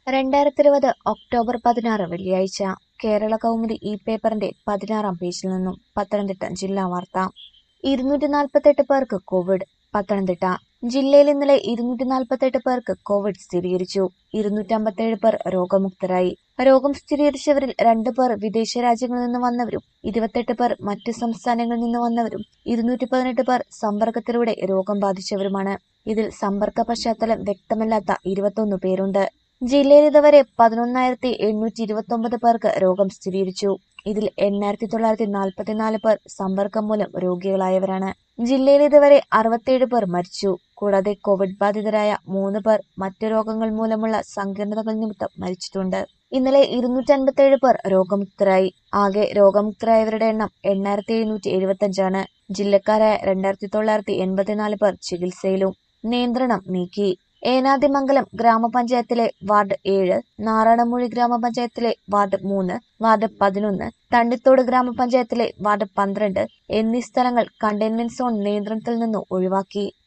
രണ്ടായിരത്തി ഇരുപത് ഒക്ടോബർ പതിനാറ് വെള്ളിയാഴ്ച കേരള കൗമുദി ഈ പേപ്പറിന്റെ പതിനാറാം പേജിൽ നിന്നും പത്തനംതിട്ട ജില്ലാ വാർത്ത ഇരുന്നൂറ്റി നാൽപ്പത്തെട്ട് പേർക്ക് കോവിഡ് പത്തനംതിട്ട ജില്ലയിൽ ഇന്നലെ ഇരുന്നൂറ്റി നാൽപ്പത്തെട്ട് പേർക്ക് കോവിഡ് സ്ഥിരീകരിച്ചു ഇരുന്നൂറ്റമ്പത്തേഴ് പേർ രോഗമുക്തരായി രോഗം സ്ഥിരീകരിച്ചവരിൽ രണ്ട് പേർ വിദേശ രാജ്യങ്ങളിൽ നിന്ന് വന്നവരും ഇരുപത്തെട്ട് പേർ മറ്റ് സംസ്ഥാനങ്ങളിൽ നിന്ന് വന്നവരും ഇരുന്നൂറ്റി പതിനെട്ട് പേർ സമ്പർക്കത്തിലൂടെ രോഗം ബാധിച്ചവരുമാണ് ഇതിൽ സമ്പർക്ക പശ്ചാത്തലം വ്യക്തമല്ലാത്ത ഇരുപത്തൊന്ന് പേരുണ്ട് ജില്ലയിൽ ഇതുവരെ പതിനൊന്നായിരത്തി എണ്ണൂറ്റി ഇരുപത്തി ഒമ്പത് പേർക്ക് രോഗം സ്ഥിരീകരിച്ചു ഇതിൽ എണ്ണായിരത്തി തൊള്ളായിരത്തി നാൽപ്പത്തിനാല് പേർ സമ്പർക്കം മൂലം രോഗികളായവരാണ് ജില്ലയിൽ ഇതുവരെ അറുപത്തിയേഴ് പേർ മരിച്ചു കൂടാതെ കോവിഡ് ബാധിതരായ മൂന്ന് പേർ മറ്റു രോഗങ്ങൾ മൂലമുള്ള സങ്കീർണതകൾ നിമിത്തം മരിച്ചിട്ടുണ്ട് ഇന്നലെ ഇരുന്നൂറ്റി അൻപത്തിയേഴ് പേർ രോഗമുക്തരായി ആകെ രോഗമുക്തരായവരുടെ എണ്ണം എണ്ണായിരത്തി എഴുന്നൂറ്റി എഴുപത്തി അഞ്ചാണ് ജില്ലക്കാരായ രണ്ടായിരത്തി തൊള്ളായിരത്തി എൺപത്തിനാല് പേർ ചികിത്സയിലും നിയന്ത്രണം നീക്കി ഏനാദിമംഗലം ഗ്രാമപഞ്ചായത്തിലെ വാർഡ് ഏഴ് നാറാണമൂഴി ഗ്രാമപഞ്ചായത്തിലെ വാർഡ് മൂന്ന് വാർഡ് പതിനൊന്ന് തണ്ടിത്തോട് ഗ്രാമപഞ്ചായത്തിലെ വാർഡ് പന്ത്രണ്ട് എന്നീ സ്ഥലങ്ങൾ കണ്ടെയ്ൻമെന്റ് സോൺ നിയന്ത്രണത്തിൽ നിന്ന് ഒഴിവാക്കി